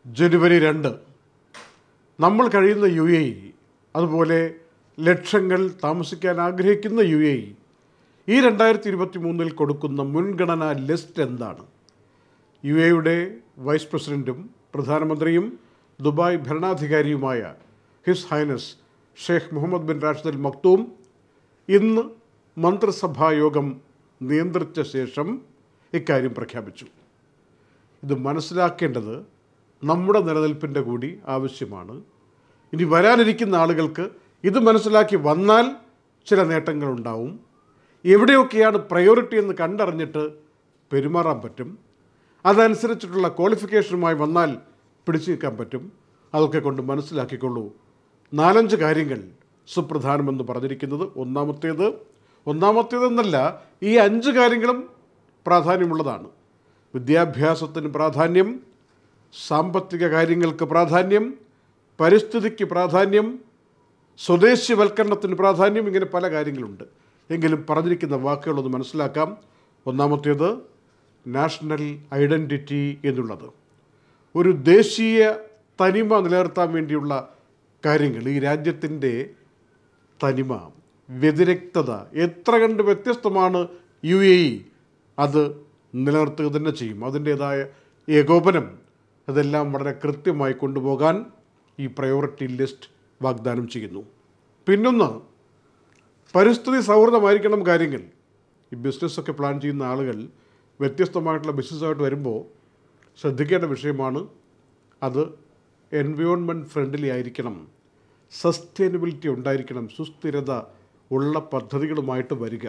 ജനുവരി രണ്ട് നമ്മൾ കഴിയുന്ന യു എ ഇ അതുപോലെ ലക്ഷങ്ങൾ താമസിക്കാൻ ആഗ്രഹിക്കുന്ന യു എ ഇ ഈ രണ്ടായിരത്തി ഇരുപത്തി മൂന്നിൽ കൊടുക്കുന്ന മുൻഗണനാ ലിസ്റ്റ് എന്താണ് യു എയുടെ വൈസ് പ്രസിഡൻറ്റും പ്രധാനമന്ത്രിയും ദുബായ് ഭരണാധികാരിയുമായ His Highness Sheikh Mohammed bin Rashid Al Maktoum ഇന്ന് മന്ത്രിസഭാ യോഗം നിയന്ത്രിച്ച ശേഷം ഇക്കാര്യം പ്രഖ്യാപിച്ചു ഇത് മനസ്സിലാക്കേണ്ടത് നമ്മുടെ നിലനിൽപ്പിൻ്റെ കൂടി ആവശ്യമാണ് ഇനി വരാനിരിക്കുന്ന ആളുകൾക്ക് ഇത് മനസ്സിലാക്കി വന്നാൽ ചില നേട്ടങ്ങളുണ്ടാവും എവിടെയൊക്കെയാണ് പ്രയോറിറ്റി എന്ന് കണ്ടറിഞ്ഞിട്ട് പെരുമാറാൻ പറ്റും അതനുസരിച്ചിട്ടുള്ള ക്വാളിഫിക്കേഷനുമായി വന്നാൽ പിടിച്ചു നിൽക്കാൻ പറ്റും അതൊക്കെ കൊണ്ട് മനസ്സിലാക്കിക്കൊള്ളൂ നാലഞ്ച് കാര്യങ്ങൾ സുപ്രധാനമെന്ന് പറഞ്ഞിരിക്കുന്നത് ഒന്നാമത്തേത് ഒന്നാമത്തേതെന്നല്ല ഈ അഞ്ച് കാര്യങ്ങളും പ്രാധാന്യമുള്ളതാണ് വിദ്യാഭ്യാസത്തിന് പ്രാധാന്യം സാമ്പത്തിക കാര്യങ്ങൾക്ക് പ്രാധാന്യം പരിസ്ഥിതിക്ക് പ്രാധാന്യം സ്വദേശിവൽക്കരണത്തിന് പ്രാധാന്യം ഇങ്ങനെ പല കാര്യങ്ങളുണ്ട് എങ്കിലും പറഞ്ഞിരിക്കുന്ന വാക്കുകളൊന്ന് മനസ്സിലാക്കാം ഒന്നാമത്തേത് നാഷണൽ ഐഡൻറ്റിറ്റി എന്നുള്ളത് ഒരു ദേശീയ തനിമ നിലനിർത്താൻ വേണ്ടിയുള്ള കാര്യങ്ങൾ ഈ രാജ്യത്തിൻ്റെ തനിമ വ്യതിരക്തത എത്ര കണ്ട് വ്യത്യസ്തമാണ് യു എ ഇ അത് നിലനിർത്തുക തന്നെ ചെയ്യും അതിൻ്റേതായ ഏകോപനം അതെല്ലാം വളരെ കൃത്യമായി കൊണ്ടുപോകാൻ ഈ പ്രയോറിറ്റി ലിസ്റ്റ് വാഗ്ദാനം ചെയ്യുന്നു പിന്നൊന്ന് പരിസ്ഥിതി സൗഹൃദമായിരിക്കണം കാര്യങ്ങൾ ഈ ബിസിനസ്സൊക്കെ പ്ലാൻ ചെയ്യുന്ന ആളുകൾ വ്യത്യസ്തമായിട്ടുള്ള ബിസിനസ്സായിട്ട് വരുമ്പോൾ ശ്രദ്ധിക്കേണ്ട വിഷയമാണ് അത് എൻവയോൺമെൻറ്റ് ഫ്രണ്ട്ലി ആയിരിക്കണം സസ്റ്റൈനബിലിറ്റി ഉണ്ടായിരിക്കണം സുസ്ഥിരത ഉള്ള പദ്ധതികളുമായിട്ട് വരിക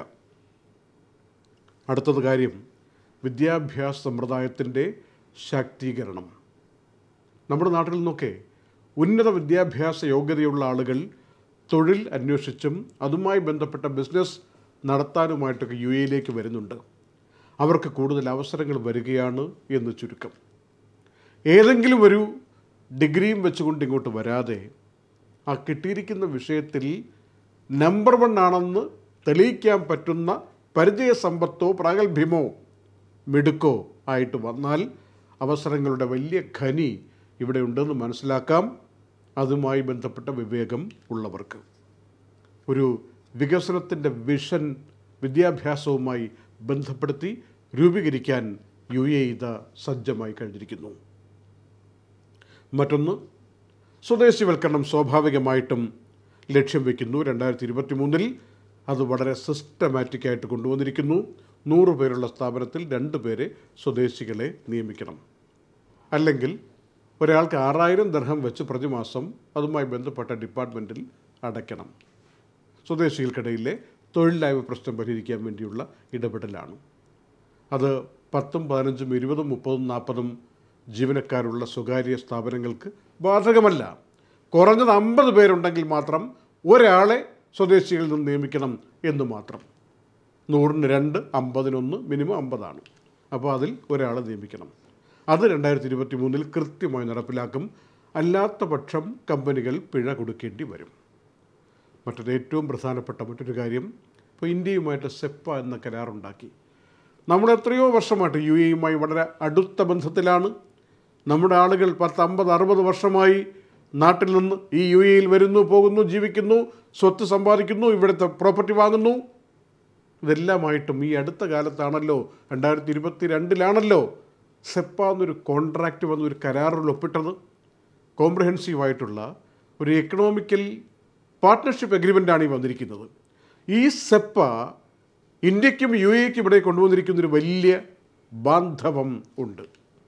അടുത്തത് കാര്യം വിദ്യാഭ്യാസ സമ്പ്രദായത്തിൻ്റെ ശാക്തീകരണം നമ്മുടെ നാട്ടിൽ നിന്നൊക്കെ ഉന്നത വിദ്യാഭ്യാസ യോഗ്യതയുള്ള ആളുകൾ തൊഴിൽ അന്വേഷിച്ചും അതുമായി ബന്ധപ്പെട്ട ബിസിനസ് നടത്താനുമായിട്ടൊക്കെ യു എയിലേക്ക് വരുന്നുണ്ട് അവർക്ക് കൂടുതൽ അവസരങ്ങൾ വരികയാണ് എന്ന് ചുരുക്കം ഏതെങ്കിലും ഒരു ഡിഗ്രിയും വെച്ചുകൊണ്ട് ഇങ്ങോട്ട് വരാതെ ആ കിട്ടിയിരിക്കുന്ന വിഷയത്തിൽ നമ്പർ വൺ ആണെന്ന് തെളിയിക്കാൻ പറ്റുന്ന പരിചയസമ്പത്തോ പ്രാഗൽഭ്യമോ മിടുക്കോ ആയിട്ട് വന്നാൽ അവസരങ്ങളുടെ വലിയ ഖനി ഇവിടെ ഉണ്ടെന്ന് മനസ്സിലാക്കാം അതുമായി ബന്ധപ്പെട്ട വിവേകം ഉള്ളവർക്ക് ഒരു വികസനത്തിൻ്റെ വിഷൻ വിദ്യാഭ്യാസവുമായി ബന്ധപ്പെടുത്തി രൂപീകരിക്കാൻ യു എ ഇത് സജ്ജമായി കഴിഞ്ഞിരിക്കുന്നു മറ്റൊന്ന് സ്വദേശിവൽക്കരണം സ്വാഭാവികമായിട്ടും ലക്ഷ്യം വയ്ക്കുന്നു രണ്ടായിരത്തി ഇരുപത്തി മൂന്നിൽ അത് വളരെ സിസ്റ്റമാറ്റിക്കായിട്ട് കൊണ്ടുവന്നിരിക്കുന്നു നൂറ് പേരുള്ള സ്ഥാപനത്തിൽ രണ്ട് പേരെ സ്വദേശികളെ നിയമിക്കണം അല്ലെങ്കിൽ ഒരാൾക്ക് ആറായിരം ദർഹം വെച്ച് പ്രതിമാസം അതുമായി ബന്ധപ്പെട്ട ഡിപ്പാർട്ട്മെൻറ്റിൽ അടയ്ക്കണം സ്വദേശികൾക്കിടയിലെ തൊഴിലില്ലായ്മ പ്രശ്നം പരിഹരിക്കാൻ വേണ്ടിയുള്ള ഇടപെടലാണ് അത് പത്തും പതിനഞ്ചും ഇരുപതും മുപ്പതും നാൽപ്പതും ജീവനക്കാരുള്ള സ്വകാര്യ സ്ഥാപനങ്ങൾക്ക് ബാധകമല്ല കുറഞ്ഞത് അമ്പത് പേരുണ്ടെങ്കിൽ മാത്രം ഒരാളെ സ്വദേശികളിൽ നിന്ന് നിയമിക്കണം എന്ന് മാത്രം നൂറിന് രണ്ട് അമ്പതിനൊന്ന് മിനിമം അമ്പതാണ് അപ്പോൾ അതിൽ ഒരാളെ നിയമിക്കണം അത് രണ്ടായിരത്തി ഇരുപത്തി മൂന്നിൽ കൃത്യമായി നടപ്പിലാക്കും അല്ലാത്ത പക്ഷം കമ്പനികൾ പിഴ കൊടുക്കേണ്ടി വരും മറ്റൊരു ഏറ്റവും പ്രധാനപ്പെട്ട മറ്റൊരു കാര്യം ഇപ്പോൾ ഇന്ത്യയുമായിട്ട് സെപ്പ എന്ന കരാറുണ്ടാക്കി നമ്മൾ എത്രയോ വർഷമായിട്ട് യു എയുമായി വളരെ അടുത്ത ബന്ധത്തിലാണ് നമ്മുടെ ആളുകൾ പത്ത് അമ്പത് അറുപത് വർഷമായി നാട്ടിൽ നിന്ന് ഈ യു എയിൽ വരുന്നു പോകുന്നു ജീവിക്കുന്നു സ്വത്ത് സമ്പാദിക്കുന്നു ഇവിടുത്തെ പ്രോപ്പർട്ടി വാങ്ങുന്നു ഇതെല്ലാമായിട്ടും ഈ അടുത്ത കാലത്താണല്ലോ രണ്ടായിരത്തി ഇരുപത്തി രണ്ടിലാണല്ലോ സെപ്പ എന്നൊരു കോൺട്രാക്റ്റ് വന്ന് ഒരു കരാറിൽ ഒപ്പിട്ടത് കോംപ്രഹെൻസീവായിട്ടുള്ള ഒരു എക്കണോമിക്കൽ പാർട്ട്ണർഷിപ്പ് എഗ്രിമെൻ്റാണ് ഈ വന്നിരിക്കുന്നത് ഈ സെപ്പ ഇന്ത്യക്കും യു എക്കും ഇവിടെ കൊണ്ടുവന്നിരിക്കുന്ന ഒരു വലിയ ബാന്ധവം ഉണ്ട്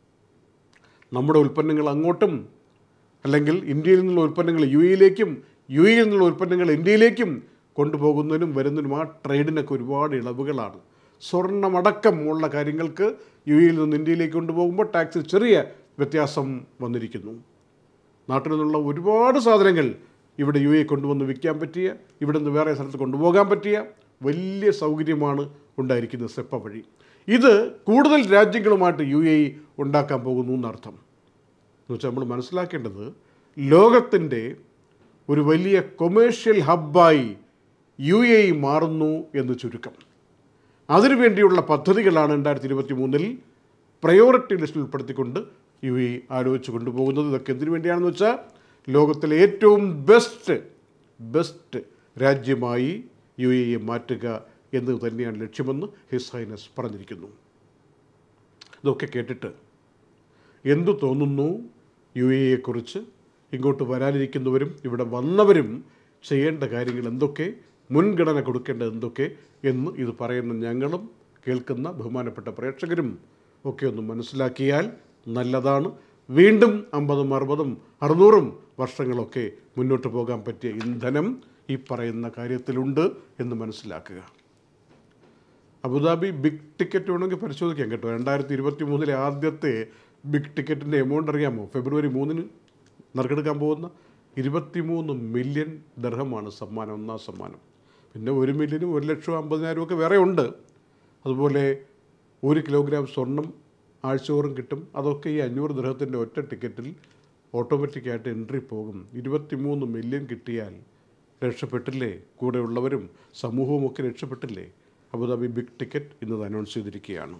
നമ്മുടെ ഉൽപ്പന്നങ്ങൾ അങ്ങോട്ടും അല്ലെങ്കിൽ ഇന്ത്യയിൽ നിന്നുള്ള ഉൽപ്പന്നങ്ങൾ യു എയിലേക്കും യു എയിൽ നിന്നുള്ള ഉൽപ്പന്നങ്ങൾ ഇന്ത്യയിലേക്കും കൊണ്ടുപോകുന്നതിനും വരുന്നതിനും ആ ട്രേഡിനൊക്കെ ഒരുപാട് ഇളവുകളാണ് സ്വർണ്ണമടക്കം ഉള്ള കാര്യങ്ങൾക്ക് യു എയിൽ നിന്ന് ഇന്ത്യയിലേക്ക് കൊണ്ടുപോകുമ്പോൾ ടാക്സിൽ ചെറിയ വ്യത്യാസം വന്നിരിക്കുന്നു നാട്ടിൽ നിന്നുള്ള ഒരുപാട് സാധനങ്ങൾ ഇവിടെ യു എ കൊണ്ടുവന്ന് വിൽക്കാൻ പറ്റിയ ഇവിടെ നിന്ന് വേറെ സ്ഥലത്ത് കൊണ്ടുപോകാൻ പറ്റിയ വലിയ സൗകര്യമാണ് ഉണ്ടായിരിക്കുന്നത് സെപ്പ വഴി ഇത് കൂടുതൽ രാജ്യങ്ങളുമായിട്ട് യു എ ഉണ്ടാക്കാൻ പോകുന്നു എന്നർത്ഥം എന്ന് വെച്ചാൽ നമ്മൾ മനസ്സിലാക്കേണ്ടത് ലോകത്തിൻ്റെ ഒരു വലിയ കൊമേഴ്ഷ്യൽ ഹബ്ബായി യു എ മാറുന്നു എന്ന് ചുരുക്കം അതിനുവേണ്ടിയുള്ള പദ്ധതികളാണ് രണ്ടായിരത്തി ഇരുപത്തി മൂന്നിൽ പ്രയോറിറ്റി ലിസ്റ്റിൽ ഉൾപ്പെടുത്തിക്കൊണ്ട് യു എ ആലോചിച്ച് കൊണ്ടുപോകുന്നത് ഇതൊക്കെ എന്തിനു വേണ്ടിയാണെന്ന് വെച്ചാൽ ലോകത്തിലെ ഏറ്റവും ബെസ്റ്റ് ബെസ്റ്റ് രാജ്യമായി യു എയെ മാറ്റുക എന്നത് തന്നെയാണ് ലക്ഷ്യമെന്ന് ഹിസ് ഹൈനസ് പറഞ്ഞിരിക്കുന്നു ഇതൊക്കെ കേട്ടിട്ട് എന്തു തോന്നുന്നു യു എയെക്കുറിച്ച് ഇങ്ങോട്ട് വരാനിരിക്കുന്നവരും ഇവിടെ വന്നവരും ചെയ്യേണ്ട കാര്യങ്ങൾ എന്തൊക്കെ മുൻഗണന കൊടുക്കേണ്ടത് എന്തൊക്കെ എന്ന് ഇത് പറയുന്ന ഞങ്ങളും കേൾക്കുന്ന ബഹുമാനപ്പെട്ട പ്രേക്ഷകരും ഒക്കെ ഒന്ന് മനസ്സിലാക്കിയാൽ നല്ലതാണ് വീണ്ടും അമ്പതും അറുപതും അറുന്നൂറും വർഷങ്ങളൊക്കെ മുന്നോട്ട് പോകാൻ പറ്റിയ ഇന്ധനം ഈ പറയുന്ന കാര്യത്തിലുണ്ട് എന്ന് മനസ്സിലാക്കുക അബുദാബി ബിഗ് ടിക്കറ്റ് വേണമെങ്കിൽ പരിശോധിക്കാം കേട്ടോ രണ്ടായിരത്തി ഇരുപത്തി മൂന്നിലെ ആദ്യത്തെ ബിഗ് ടിക്കറ്റിൻ്റെ എമൗണ്ട് അറിയാമോ ഫെബ്രുവരി മൂന്നിന് നറുക്കെടുക്കാൻ പോകുന്ന ഇരുപത്തിമൂന്ന് മില്യൺ ദർഹമാണ് സമ്മാനം ഒന്നാം സമ്മാനം പിന്നെ ഒരു മില്യനും ഒരു ലക്ഷവും അമ്പതിനായിരം ഒക്കെ വേറെ ഉണ്ട് അതുപോലെ ഒരു കിലോഗ്രാം സ്വർണം ആഴ്ചതോറും കിട്ടും അതൊക്കെ ഈ അഞ്ഞൂറ് ദർഹത്തിൻ്റെ ഒറ്റ ടിക്കറ്റിൽ ഓട്ടോമാറ്റിക്കായിട്ട് എൻട്രി പോകും ഇരുപത്തിമൂന്ന് മില്യൺ കിട്ടിയാൽ രക്ഷപ്പെട്ടില്ലേ കൂടെയുള്ളവരും സമൂഹവും ഒക്കെ രക്ഷപ്പെട്ടില്ലേ അബുദാബി ബിഗ് ടിക്കറ്റ് ഇന്നത് അനൗൺസ് ചെയ്തിരിക്കുകയാണ്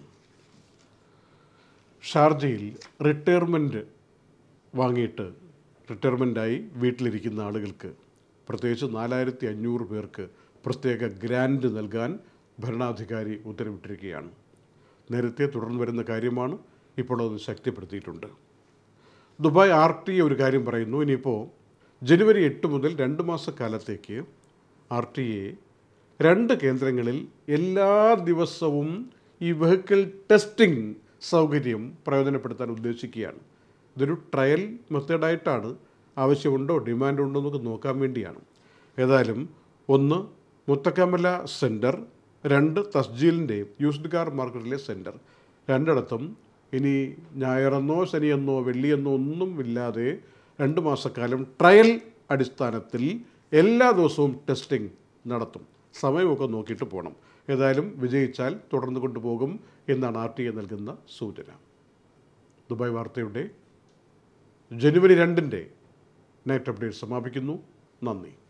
ഷാർജയിൽ റിട്ടയർമെൻറ്റ് വാങ്ങിയിട്ട് റിട്ടയർമെൻറ്റായി വീട്ടിലിരിക്കുന്ന ആളുകൾക്ക് പ്രത്യേകിച്ച് നാലായിരത്തി അഞ്ഞൂറ് പേർക്ക് പ്രത്യേക ഗ്രാൻഡ് നൽകാൻ ഭരണാധികാരി ഉത്തരവിട്ടിരിക്കുകയാണ് നേരത്തെ തുടർന്ന് വരുന്ന കാര്യമാണ് ഇപ്പോൾ അത് ശക്തിപ്പെടുത്തിയിട്ടുണ്ട് ദുബായ് ആർ ടി ഒരു കാര്യം പറയുന്നു ഇനിയിപ്പോൾ ജനുവരി എട്ട് മുതൽ രണ്ട് മാസക്കാലത്തേക്ക് ആർ ടി എ രണ്ട് കേന്ദ്രങ്ങളിൽ എല്ലാ ദിവസവും ഈ വെഹിക്കിൾ ടെസ്റ്റിംഗ് സൗകര്യം പ്രയോജനപ്പെടുത്താൻ ഉദ്ദേശിക്കുകയാണ് ഇതൊരു ട്രയൽ മെത്തേഡായിട്ടാണ് ആവശ്യമുണ്ടോ ഡിമാൻഡ് ഉണ്ടോ എന്നൊക്കെ നോക്കാൻ വേണ്ടിയാണ് ഏതായാലും ഒന്ന് മുത്തക്കമല സെൻറ്റർ രണ്ട് തസ്ജീലിൻ്റെ യൂസ്ഡ് കാർ മാർക്കറ്റിലെ സെൻറ്റർ രണ്ടിടത്തും ഇനി ഞായറെന്നോ ശനിയെന്നോ വെള്ളിയെന്നോ ഒന്നും ഇല്ലാതെ രണ്ട് മാസക്കാലം ട്രയൽ അടിസ്ഥാനത്തിൽ എല്ലാ ദിവസവും ടെസ്റ്റിംഗ് നടത്തും സമയമൊക്കെ നോക്കിയിട്ട് പോകണം ഏതായാലും വിജയിച്ചാൽ തുടർന്ന് കൊണ്ടുപോകും എന്നാണ് ആർ ടി എ നൽകുന്ന സൂചന ദുബായ് വാർത്തയുടെ ജനുവരി രണ്ടിൻ്റെ നൈറ്റ് അപ്ഡേറ്റ് സമാപിക്കുന്നു നന്ദി